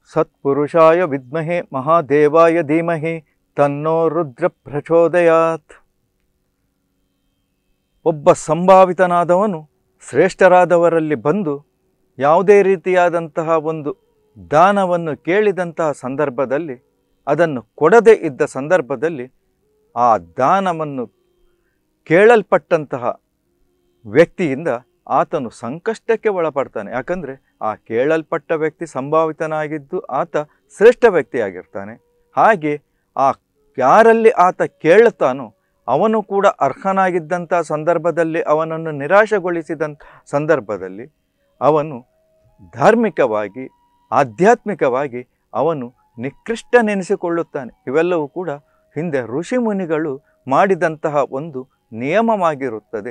ಸತ್ಪುರುಷಾಯ ವಿದ್ಮಹೆ ಮಹಾದೇವಾಯ ಧೀಮಹಿ ತನ್ನೋ ರುದ್ರ ಪ್ರಚೋದಯಾತ್ ಒಬ್ಬ ಸಂಭಾವಿತನಾದವನು ಶ್ರೇಷ್ಠರಾದವರಲ್ಲಿ ಬಂದು ಯಾವುದೇ ರೀತಿಯಾದಂತಹ ಒಂದು ದಾನವನ್ನು ಕೇಳಿದಂತಹ ಸಂದರ್ಭದಲ್ಲಿ ಅದನ್ನು ಕೊಡದೇ ಇದ್ದ ಸಂದರ್ಭದಲ್ಲಿ ಆ ದಾನವನ್ನು ಕೇಳಲ್ಪಟ್ಟಂತಹ ವ್ಯಕ್ತಿಯಿಂದ ಆತನು ಸಂಕಷ್ಟಕ್ಕೆ ಒಳಪಡ್ತಾನೆ ಯಾಕಂದರೆ ಆ ಕೇಳಲ್ಪಟ್ಟ ವ್ಯಕ್ತಿ ಸಂಭಾವಿತನಾಗಿದ್ದು ಆತ ಶ್ರೇಷ್ಠ ವ್ಯಕ್ತಿಯಾಗಿರ್ತಾನೆ ಹಾಗೆ ಆ ಯಾರಲ್ಲಿ ಆತ ಕೇಳುತ್ತಾನೋ ಅವನು ಕೂಡ ಅರ್ಹನಾಗಿದ್ದಂಥ ಸಂದರ್ಭದಲ್ಲಿ ಅವನನ್ನು ನಿರಾಶೆಗೊಳಿಸಿದಂಥ ಸಂದರ್ಭದಲ್ಲಿ ಅವನು ಧಾರ್ಮಿಕವಾಗಿ ಆಧ್ಯಾತ್ಮಿಕವಾಗಿ ಅವನು ನಿಕೃಷ್ಟನೆನಿಸಿಕೊಳ್ಳುತ್ತಾನೆ ಇವೆಲ್ಲವೂ ಕೂಡ ಹಿಂದೆ ಋಷಿಮುನಿಗಳು ಮಾಡಿದಂತಹ ಒಂದು ನಿಯಮವಾಗಿರುತ್ತದೆ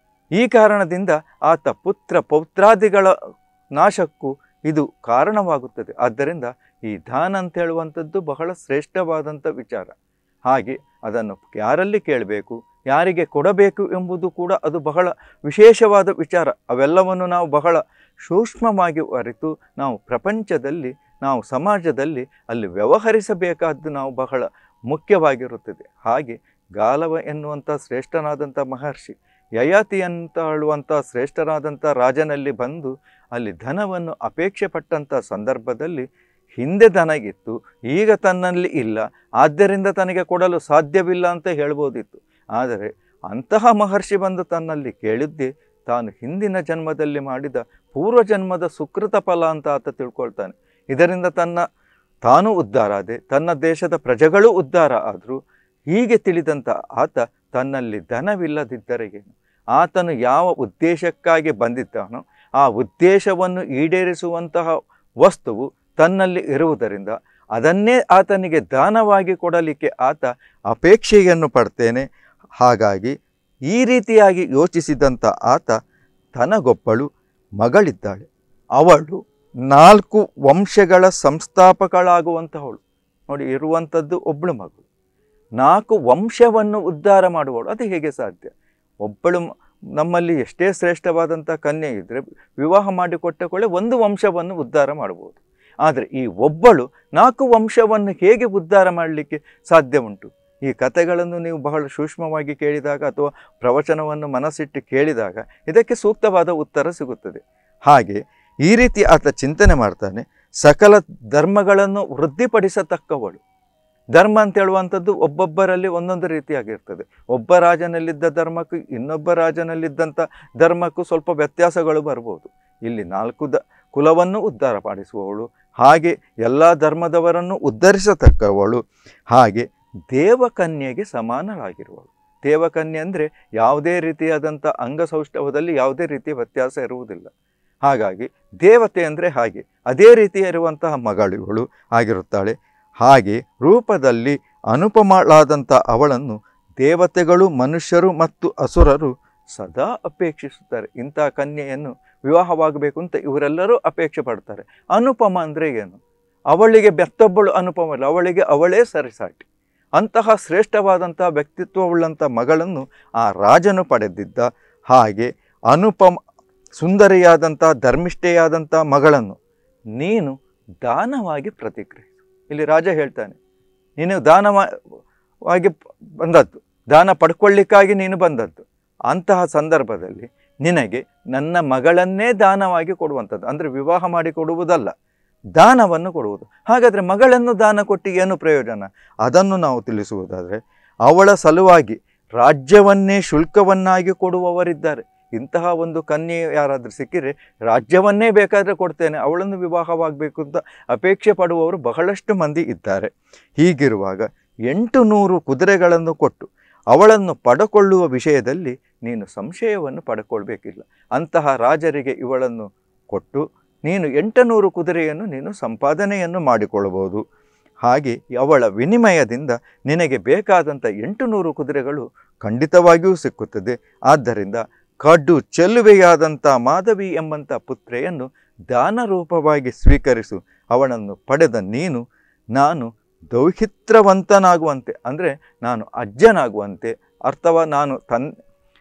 ಈ ಕಾರಣದಿಂದ ಆತ ಪುತ್ರ ಪೌತ್ರಾದಿಗಳ ನಾಶಕ್ಕೂ ಇದು ಕಾರಣವಾಗುತ್ತದೆ ಆದ್ದರಿಂದ ಈ ದಾನ ಅಂತ ಹೇಳುವಂಥದ್ದು ಬಹಳ ಶ್ರೇಷ್ಠವಾದಂಥ ವಿಚಾರ ಹಾಗೆ ಅದನ್ನು ಯಾರಲ್ಲಿ ಕೇಳಬೇಕು ಯಾರಿಗೆ ಕೊಡಬೇಕು ಎಂಬುದು ಕೂಡ ಅದು ಬಹಳ ವಿಶೇಷವಾದ ವಿಚಾರ ಅವೆಲ್ಲವನ್ನು ನಾವು ಬಹಳ ಸೂಕ್ಷ್ಮವಾಗಿ ಅರಿತು ನಾವು ಪ್ರಪಂಚದಲ್ಲಿ ನಾವು ಸಮಾಜದಲ್ಲಿ ಅಲ್ಲಿ ವ್ಯವಹರಿಸಬೇಕಾದ್ದು ನಾವು ಬಹಳ ಮುಖ್ಯವಾಗಿರುತ್ತದೆ ಹಾಗೆ ಗಾಲವ ಎನ್ನುವಂಥ ಶ್ರೇಷ್ಠನಾದಂಥ ಮಹರ್ಷಿ ಯಯಾತಿ ಅಂತ ಹೇಳುವಂಥ ಶ್ರೇಷ್ಠರಾದಂಥ ರಾಜನಲ್ಲಿ ಬಂದು ಅಲ್ಲಿ ಧನವನ್ನು ಅಪೇಕ್ಷೆ ಪಟ್ಟಂಥ ಸಂದರ್ಭದಲ್ಲಿ ಹಿಂದೆ ದನಗಿತ್ತು ಈಗ ತನ್ನಲ್ಲಿ ಇಲ್ಲ ಆದ್ದರಿಂದ ತನಗೆ ಕೊಡಲು ಸಾಧ್ಯವಿಲ್ಲ ಅಂತ ಹೇಳ್ಬೋದಿತ್ತು ಆದರೆ ಅಂತಹ ಮಹರ್ಷಿ ಬಂದು ತನ್ನಲ್ಲಿ ಕೇಳಿದ್ದೇ ತಾನು ಹಿಂದಿನ ಜನ್ಮದಲ್ಲಿ ಮಾಡಿದ ಪೂರ್ವ ಜನ್ಮದ ಸುಕೃತ ಫಲ ಅಂತ ಆತ ತಿಳ್ಕೊಳ್ತಾನೆ ಇದರಿಂದ ತನ್ನ ತಾನು ಉದ್ಧಾರ ಆದೆ ತನ್ನ ದೇಶದ ಪ್ರಜೆಗಳು ಉದ್ಧಾರ ಆದರೂ ಹೀಗೆ ತಿಳಿದಂಥ ಆತ ತನ್ನಲ್ಲಿ ಧನವಿಲ್ಲದಿದ್ದರೆ ಏನು ಆತನು ಯಾವ ಉದ್ದೇಶಕ್ಕಾಗಿ ಬಂದಿದ್ದಾನೋ ಆ ಉದ್ದೇಶವನ್ನು ಈಡೇರಿಸುವಂತಹ ವಸ್ತುವು ತನ್ನಲ್ಲಿ ಇರುವುದರಿಂದ ಅದನ್ನೇ ಆತನಿಗೆ ದಾನವಾಗಿ ಕೊಡಲಿಕ್ಕೆ ಆತ ಅಪೇಕ್ಷೆಯನ್ನು ಪಡ್ತೇನೆ ಹಾಗಾಗಿ ಈ ರೀತಿಯಾಗಿ ಯೋಚಿಸಿದಂಥ ಆತ ತನಗೊಬ್ಬಳು ಮಗಳಿದ್ದಾಳೆ ಅವಳು ನಾಲ್ಕು ವಂಶಗಳ ಸಂಸ್ಥಾಪಕಳಾಗುವಂತಹವಳು ನೋಡಿ ಇರುವಂಥದ್ದು ಒಬ್ಬಳು ಮಗಳು ನಾಲ್ಕು ವಂಶವನ್ನು ಉದ್ಧಾರ ಮಾಡುವವಳು ಅದು ಹೇಗೆ ಸಾಧ್ಯ ಒಬ್ಬಳು ಮ- ನಮ್ಮಲ್ಲಿ ಎಷ್ಟೇ ಶ್ರೇಷ್ಠವಾದಂಥ ಕನ್ಯೆ ಇದ್ದರೆ ವಿವಾಹ ಮಾಡಿಕೊಟ್ಟ ಕೂಡಲೇ ಒಂದು ವಂಶವನ್ನು ಉದ್ಧಾರ ಮಾಡ್ಬೋದು ಆದರೆ ಈ ಒಬ್ಬಳು ನಾಲ್ಕು ವಂಶವನ್ನು ಹೇಗೆ ಉದ್ಧಾರ ಮಾಡಲಿಕ್ಕೆ ಸಾಧ್ಯ ಉಂಟು ಈ ಕಥೆಗಳನ್ನು ನೀವು ಬಹಳ ಸೂಕ್ಷ್ಮವಾಗಿ ಕೇಳಿದಾಗ ಅಥವಾ ಪ್ರವಚನವನ್ನು ಮನಸ್ಸಿಟ್ಟು ಕೇಳಿದಾಗ ಇದಕ್ಕೆ ಸೂಕ್ತವಾದ ಉತ್ತರ ಸಿಗುತ್ತದೆ ಹಾಗೆ ಈ ರೀತಿ ಆತ ಚಿಂತನೆ ಮಾಡ್ತಾನೆ ಸಕಲ ಧರ್ಮಗಳನ್ನು ವೃದ್ಧಿಪಡಿಸತಕ್ಕವಳು ಧರ್ಮ ಅಂತ ಹೇಳುವಂಥದ್ದು ಒಬ್ಬೊಬ್ಬರಲ್ಲಿ ಒಂದೊಂದು ರೀತಿಯಾಗಿರ್ತದೆ ಒಬ್ಬ ರಾಜನಲ್ಲಿದ್ದ ಧರ್ಮಕ್ಕೂ ಇನ್ನೊಬ್ಬ ರಾಜನಲ್ಲಿದ್ದಂಥ ಧರ್ಮಕ್ಕೂ ಸ್ವಲ್ಪ ವ್ಯತ್ಯಾಸಗಳು ಬರ್ಬೋದು ಇಲ್ಲಿ ನಾಲ್ಕು ದ ಕುಲವನ್ನು ಉದ್ಧಾರ ಮಾಡಿಸುವವಳು ಹಾಗೆ ಎಲ್ಲ ಧರ್ಮದವರನ್ನು ಉದ್ಧರಿಸತಕ್ಕವಳು ಹಾಗೆ ದೇವಕನ್ಯೆಗೆ ಸಮಾನಳಾಗಿರುವಳು ದೇವಕನ್ಯೆ ಅಂದರೆ ಯಾವುದೇ ರೀತಿಯಾದಂಥ ಅಂಗಸೌಷ್ಠವದಲ್ಲಿ ಯಾವುದೇ ರೀತಿಯ ವ್ಯತ್ಯಾಸ ಇರುವುದಿಲ್ಲ ಹಾಗಾಗಿ ದೇವತೆ ಅಂದರೆ ಹಾಗೆ ಅದೇ ರೀತಿ ಇರುವಂತಹ ಮಗಳಿವಳು ಆಗಿರುತ್ತಾಳೆ ಹಾಗೆ ರೂಪದಲ್ಲಿ ಅನುಪಮಳಾದಂಥ ಅವಳನ್ನು ದೇವತೆಗಳು ಮನುಷ್ಯರು ಮತ್ತು ಅಸುರರು ಸದಾ ಅಪೇಕ್ಷಿಸುತ್ತಾರೆ ಇಂಥ ಕನ್ಯೆಯನ್ನು ವಿವಾಹವಾಗಬೇಕು ಅಂತ ಇವರೆಲ್ಲರೂ ಅಪೇಕ್ಷೆ ಪಡ್ತಾರೆ ಅನುಪಮ ಅಂದರೆ ಏನು ಅವಳಿಗೆ ಬೆತ್ತೊಬ್ಬಳು ಅನುಪಮ ಅಲ್ಲ ಅವಳಿಗೆ ಅವಳೇ ಸರಿಸಾಟಿ ಅಂತಹ ಶ್ರೇಷ್ಠವಾದಂತಹ ವ್ಯಕ್ತಿತ್ವವುಳ್ಳಂಥ ಮಗಳನ್ನು ಆ ರಾಜನು ಪಡೆದಿದ್ದ ಹಾಗೆ ಅನುಪಮ ಸುಂದರಿಯಾದಂಥ ಧರ್ಮಿಷ್ಠೆಯಾದಂಥ ಮಗಳನ್ನು ನೀನು ದಾನವಾಗಿ ಪ್ರತಿಕ್ರಿಯಿಸು ಇಲ್ಲಿ ರಾಜ ಹೇಳ್ತಾನೆ ನೀನು ದಾನವಾಗಿ ಬಂದದ್ದು ದಾನ ಪಡ್ಕೊಳ್ಳಿಕ್ಕಾಗಿ ನೀನು ಬಂದದ್ದು ಅಂತಹ ಸಂದರ್ಭದಲ್ಲಿ ನಿನಗೆ ನನ್ನ ಮಗಳನ್ನೇ ದಾನವಾಗಿ ಕೊಡುವಂಥದ್ದು ಅಂದರೆ ವಿವಾಹ ಮಾಡಿ ಕೊಡುವುದಲ್ಲ ದಾನವನ್ನು ಕೊಡುವುದು ಹಾಗಾದರೆ ಮಗಳನ್ನು ದಾನ ಕೊಟ್ಟು ಏನು ಪ್ರಯೋಜನ ಅದನ್ನು ನಾವು ತಿಳಿಸುವುದಾದರೆ ಅವಳ ಸಲುವಾಗಿ ರಾಜ್ಯವನ್ನೇ ಶುಲ್ಕವನ್ನಾಗಿ ಕೊಡುವವರಿದ್ದಾರೆ ಇಂತಹ ಒಂದು ಕನ್ಯೆ ಯಾರಾದರೂ ಸಿಕ್ಕಿದರೆ ರಾಜ್ಯವನ್ನೇ ಬೇಕಾದರೆ ಕೊಡ್ತೇನೆ ಅವಳನ್ನು ವಿವಾಹವಾಗಬೇಕು ಅಂತ ಅಪೇಕ್ಷೆ ಪಡುವವರು ಬಹಳಷ್ಟು ಮಂದಿ ಇದ್ದಾರೆ ಹೀಗಿರುವಾಗ ಎಂಟು ನೂರು ಕುದುರೆಗಳನ್ನು ಕೊಟ್ಟು ಅವಳನ್ನು ಪಡಕೊಳ್ಳುವ ವಿಷಯದಲ್ಲಿ ನೀನು ಸಂಶಯವನ್ನು ಪಡ್ಕೊಳ್ಬೇಕಿಲ್ಲ ಅಂತಹ ರಾಜರಿಗೆ ಇವಳನ್ನು ಕೊಟ್ಟು ನೀನು ಎಂಟುನೂರು ಕುದುರೆಯನ್ನು ನೀನು ಸಂಪಾದನೆಯನ್ನು ಮಾಡಿಕೊಳ್ಳಬಹುದು ಹಾಗೆ ಅವಳ ವಿನಿಮಯದಿಂದ ನಿನಗೆ ಬೇಕಾದಂಥ ಎಂಟು ನೂರು ಕುದುರೆಗಳು ಖಂಡಿತವಾಗಿಯೂ ಸಿಕ್ಕುತ್ತದೆ ಆದ್ದರಿಂದ ಕಡ್ಡು ಚೆಲುವೆಯಾದಂಥ ಮಾಧವಿ ಎಂಬಂಥ ಪುತ್ರೆಯನ್ನು ದಾನ ರೂಪವಾಗಿ ಸ್ವೀಕರಿಸು ಅವಳನ್ನು ಪಡೆದ ನೀನು ನಾನು ದೌಹಿತ್ರವಂತನಾಗುವಂತೆ ಅಂದರೆ ನಾನು ಅಜ್ಜನಾಗುವಂತೆ ಅಥವಾ ನಾನು ತನ್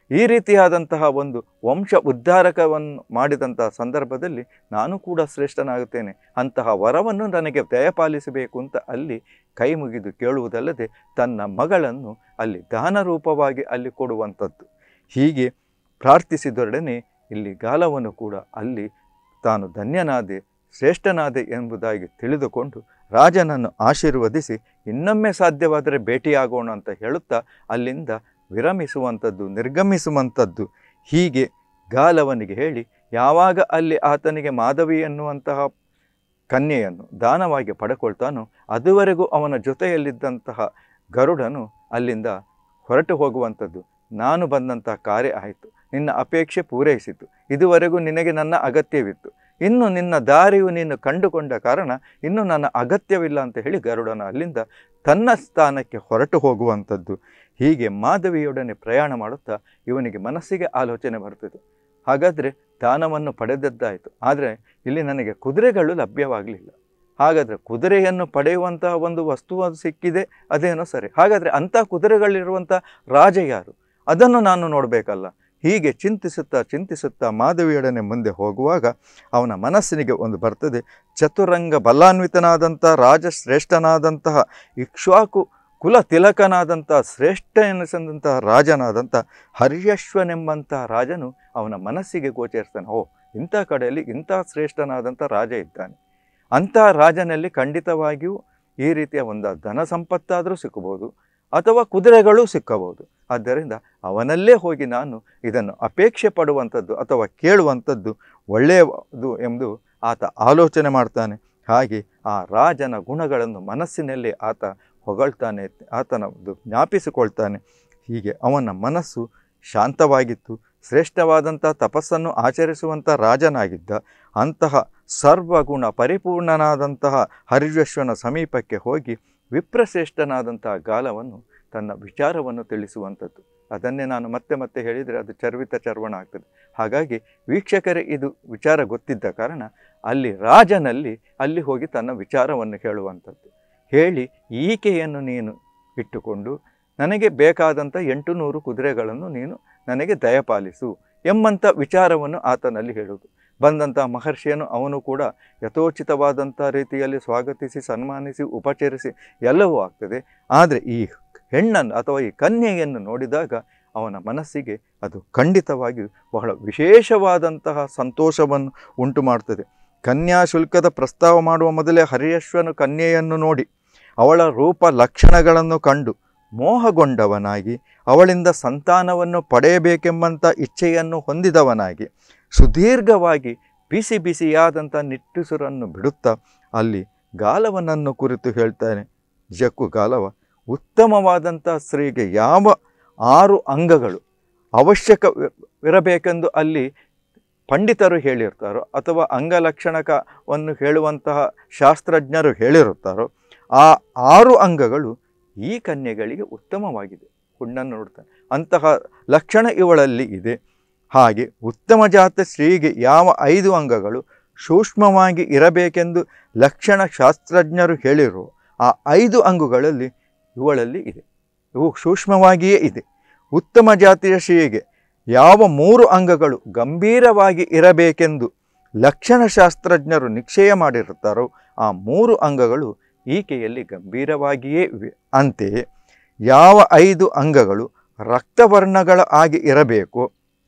ಈ ರೀತಿಯಾದಂತಹ ಒಂದು ವಂಶ ಉದ್ಧಾರಕವನ್ನು ಮಾಡಿದಂತಹ ಸಂದರ್ಭದಲ್ಲಿ ನಾನು ಕೂಡ ಶ್ರೇಷ್ಠನಾಗುತ್ತೇನೆ ಅಂತಹ ವರವನ್ನು ನನಗೆ ದಯಪಾಲಿಸಬೇಕು ಅಂತ ಅಲ್ಲಿ ಕೈ ಮುಗಿದು ಕೇಳುವುದಲ್ಲದೆ ತನ್ನ ಮಗಳನ್ನು ಅಲ್ಲಿ ದಾನ ರೂಪವಾಗಿ ಅಲ್ಲಿ ಕೊಡುವಂಥದ್ದು ಹೀಗೆ ಪ್ರಾರ್ಥಿಸಿದೊಡನೆ ಇಲ್ಲಿ ಗಾಲವನ್ನು ಕೂಡ ಅಲ್ಲಿ ತಾನು ಧನ್ಯನಾದೆ ಶ್ರೇಷ್ಠನಾದೆ ಎಂಬುದಾಗಿ ತಿಳಿದುಕೊಂಡು ರಾಜನನ್ನು ಆಶೀರ್ವದಿಸಿ ಇನ್ನೊಮ್ಮೆ ಸಾಧ್ಯವಾದರೆ ಭೇಟಿಯಾಗೋಣ ಅಂತ ಹೇಳುತ್ತಾ ಅಲ್ಲಿಂದ ವಿರಮಿಸುವಂಥದ್ದು ನಿರ್ಗಮಿಸುವಂಥದ್ದು ಹೀಗೆ ಗಾಲವನಿಗೆ ಹೇಳಿ ಯಾವಾಗ ಅಲ್ಲಿ ಆತನಿಗೆ ಮಾಧವಿ ಎನ್ನುವಂತಹ ಕನ್ಯೆಯನ್ನು ದಾನವಾಗಿ ಪಡ್ಕೊಳ್ತಾನೋ ಅದುವರೆಗೂ ಅವನ ಜೊತೆಯಲ್ಲಿದ್ದಂತಹ ಗರುಡನು ಅಲ್ಲಿಂದ ಹೊರಟು ಹೋಗುವಂಥದ್ದು ನಾನು ಬಂದಂತಹ ಕಾರ್ಯ ಆಯಿತು ನಿನ್ನ ಅಪೇಕ್ಷೆ ಪೂರೈಸಿತು ಇದುವರೆಗೂ ನಿನಗೆ ನನ್ನ ಅಗತ್ಯವಿತ್ತು ಇನ್ನು ನಿನ್ನ ದಾರಿಯು ನೀನು ಕಂಡುಕೊಂಡ ಕಾರಣ ಇನ್ನು ನನ್ನ ಅಗತ್ಯವಿಲ್ಲ ಅಂತ ಹೇಳಿ ಗರುಡನ ಅಲ್ಲಿಂದ ತನ್ನ ಸ್ಥಾನಕ್ಕೆ ಹೊರಟು ಹೋಗುವಂಥದ್ದು ಹೀಗೆ ಮಾಧವಿಯೊಡನೆ ಪ್ರಯಾಣ ಮಾಡುತ್ತಾ ಇವನಿಗೆ ಮನಸ್ಸಿಗೆ ಆಲೋಚನೆ ಬರ್ತದೆ ಹಾಗಾದರೆ ದಾನವನ್ನು ಪಡೆದದ್ದಾಯಿತು ಆದರೆ ಇಲ್ಲಿ ನನಗೆ ಕುದುರೆಗಳು ಲಭ್ಯವಾಗಲಿಲ್ಲ ಹಾಗಾದರೆ ಕುದುರೆಯನ್ನು ಪಡೆಯುವಂತಹ ಒಂದು ವಸ್ತು ಅದು ಸಿಕ್ಕಿದೆ ಅದೇನೋ ಸರಿ ಹಾಗಾದರೆ ಅಂಥ ಕುದುರೆಗಳಿರುವಂಥ ರಾಜ ಯಾರು ಅದನ್ನು ನಾನು ನೋಡಬೇಕಲ್ಲ ಹೀಗೆ ಚಿಂತಿಸುತ್ತಾ ಚಿಂತಿಸುತ್ತಾ ಮಾಧವಿಯೊಡನೆ ಮುಂದೆ ಹೋಗುವಾಗ ಅವನ ಮನಸ್ಸಿನಿಗೆ ಒಂದು ಬರ್ತದೆ ಚತುರಂಗ ಬಲಾನ್ವಿತನಾದಂಥ ರಾಜಶ್ರೇಷ್ಠನಾದಂತಹ ಇಕ್ಷ್ವಾಕು ಕುಲ ತಿಲಕನಾದಂಥ ಶ್ರೇಷ್ಠ ಎನಿಸಿದಂತಹ ರಾಜನಾದಂಥ ಹರ್ಯಶ್ವನೆಂಬಂತಹ ರಾಜನು ಅವನ ಮನಸ್ಸಿಗೆ ಗೋಚರಿಸ್ತಾನೆ ಓ ಇಂಥ ಕಡೆಯಲ್ಲಿ ಇಂಥ ಶ್ರೇಷ್ಠನಾದಂಥ ರಾಜ ಇದ್ದಾನೆ ಅಂಥ ರಾಜನಲ್ಲಿ ಖಂಡಿತವಾಗಿಯೂ ಈ ರೀತಿಯ ಒಂದು ಧನ ಸಂಪತ್ತಾದರೂ ಸಿಕ್ಕಬಹುದು ಅಥವಾ ಕುದುರೆಗಳು ಸಿಕ್ಕಬಹುದು ಆದ್ದರಿಂದ ಅವನಲ್ಲೇ ಹೋಗಿ ನಾನು ಇದನ್ನು ಅಪೇಕ್ಷೆ ಪಡುವಂಥದ್ದು ಅಥವಾ ಕೇಳುವಂಥದ್ದು ಒಳ್ಳೆಯದು ಎಂದು ಆತ ಆಲೋಚನೆ ಮಾಡ್ತಾನೆ ಹಾಗೆ ಆ ರಾಜನ ಗುಣಗಳನ್ನು ಮನಸ್ಸಿನಲ್ಲಿ ಆತ ಹೊಗಳ್ತಾನೆ ಆತನ ಒಂದು ಜ್ಞಾಪಿಸಿಕೊಳ್ತಾನೆ ಹೀಗೆ ಅವನ ಮನಸ್ಸು ಶಾಂತವಾಗಿತ್ತು ಶ್ರೇಷ್ಠವಾದಂಥ ತಪಸ್ಸನ್ನು ಆಚರಿಸುವಂಥ ರಾಜನಾಗಿದ್ದ ಅಂತಹ ಸರ್ವಗುಣ ಪರಿಪೂರ್ಣನಾದಂತಹ ಹರಿಶ್ವನ ಸಮೀಪಕ್ಕೆ ಹೋಗಿ ವಿಪ್ರಶ್ರೇಷ್ಠನಾದಂತಹ ಗಾಲವನ್ನು ತನ್ನ ವಿಚಾರವನ್ನು ತಿಳಿಸುವಂಥದ್ದು ಅದನ್ನೇ ನಾನು ಮತ್ತೆ ಮತ್ತೆ ಹೇಳಿದರೆ ಅದು ಚರ್ವಿತ ಚರ್ವಣ ಆಗ್ತದೆ ಹಾಗಾಗಿ ವೀಕ್ಷಕರೇ ಇದು ವಿಚಾರ ಗೊತ್ತಿದ್ದ ಕಾರಣ ಅಲ್ಲಿ ರಾಜನಲ್ಲಿ ಅಲ್ಲಿ ಹೋಗಿ ತನ್ನ ವಿಚಾರವನ್ನು ಹೇಳುವಂಥದ್ದು ಹೇಳಿ ಈಕೆಯನ್ನು ನೀನು ಇಟ್ಟುಕೊಂಡು ನನಗೆ ಬೇಕಾದಂಥ ಎಂಟು ನೂರು ಕುದುರೆಗಳನ್ನು ನೀನು ನನಗೆ ದಯಪಾಲಿಸು ಎಂಬಂಥ ವಿಚಾರವನ್ನು ಆತನಲ್ಲಿ ಹೇಳುವುದು ಬಂದಂಥ ಮಹರ್ಷಿಯನ್ನು ಅವನು ಕೂಡ ಯಥೋಚಿತವಾದಂಥ ರೀತಿಯಲ್ಲಿ ಸ್ವಾಗತಿಸಿ ಸನ್ಮಾನಿಸಿ ಉಪಚರಿಸಿ ಎಲ್ಲವೂ ಆಗ್ತದೆ ಆದರೆ ಈ ಹೆಣ್ಣನ್ನು ಅಥವಾ ಈ ಕನ್ಯೆಯನ್ನು ನೋಡಿದಾಗ ಅವನ ಮನಸ್ಸಿಗೆ ಅದು ಖಂಡಿತವಾಗಿಯೂ ಬಹಳ ವಿಶೇಷವಾದಂತಹ ಸಂತೋಷವನ್ನು ಉಂಟು ಮಾಡ್ತದೆ ಕನ್ಯಾಶುಲ್ಕದ ಪ್ರಸ್ತಾವ ಮಾಡುವ ಮೊದಲೇ ಹರಿಯಶ್ವನು ಕನ್ಯೆಯನ್ನು ನೋಡಿ ಅವಳ ರೂಪ ಲಕ್ಷಣಗಳನ್ನು ಕಂಡು ಮೋಹಗೊಂಡವನಾಗಿ ಅವಳಿಂದ ಸಂತಾನವನ್ನು ಪಡೆಯಬೇಕೆಂಬಂಥ ಇಚ್ಛೆಯನ್ನು ಹೊಂದಿದವನಾಗಿ ಸುದೀರ್ಘವಾಗಿ ಬಿಸಿ ಬಿಸಿಯಾದಂಥ ನಿಟ್ಟುಸುರನ್ನು ಬಿಡುತ್ತಾ ಅಲ್ಲಿ ಗಾಲವನನ್ನು ಕುರಿತು ಹೇಳ್ತಾನೆ ಜಕ್ಕು ಗಾಲವ ಉತ್ತಮವಾದಂಥ ಸ್ತ್ರೀಗೆ ಯಾವ ಆರು ಅಂಗಗಳು ಅವಶ್ಯಕವಿರಬೇಕೆಂದು ಅಲ್ಲಿ ಪಂಡಿತರು ಹೇಳಿರ್ತಾರೋ ಅಥವಾ ಅಂಗಲಕ್ಷಣಕವನ್ನು ಹೇಳುವಂತಹ ಶಾಸ್ತ್ರಜ್ಞರು ಹೇಳಿರುತ್ತಾರೋ ಆ ಆರು ಅಂಗಗಳು ಈ ಕನ್ಯೆಗಳಿಗೆ ಉತ್ತಮವಾಗಿದೆ ಹುಣ್ಣನ್ನು ನೋಡ್ತಾನೆ ಅಂತಹ ಲಕ್ಷಣ ಇವಳಲ್ಲಿ ಇದೆ ಹಾಗೆ ಉತ್ತಮ ಜಾತ ಸ್ತ್ರೀಗೆ ಯಾವ ಐದು ಅಂಗಗಳು ಸೂಕ್ಷ್ಮವಾಗಿ ಇರಬೇಕೆಂದು ಲಕ್ಷಣ ಶಾಸ್ತ್ರಜ್ಞರು ಹೇಳಿರೋ ಆ ಐದು ಅಂಗಗಳಲ್ಲಿ ಇವಳಲ್ಲಿ ಇದೆ ಇವು ಸೂಕ್ಷ್ಮವಾಗಿಯೇ ಇದೆ ಉತ್ತಮ ಜಾತಿಯ ಸ್ತ್ರೀಗೆ ಯಾವ ಮೂರು ಅಂಗಗಳು ಗಂಭೀರವಾಗಿ ಇರಬೇಕೆಂದು ಲಕ್ಷಣಶಾಸ್ತ್ರಜ್ಞರು ನಿಶ್ಚಯ ಮಾಡಿರುತ್ತಾರೋ ಆ ಮೂರು ಅಂಗಗಳು ಈಕೆಯಲ್ಲಿ ಗಂಭೀರವಾಗಿಯೇ ಇವೆ ಅಂತೆಯೇ ಯಾವ ಐದು ಅಂಗಗಳು ರಕ್ತವರ್ಣಗಳ ಆಗಿ ಇರಬೇಕು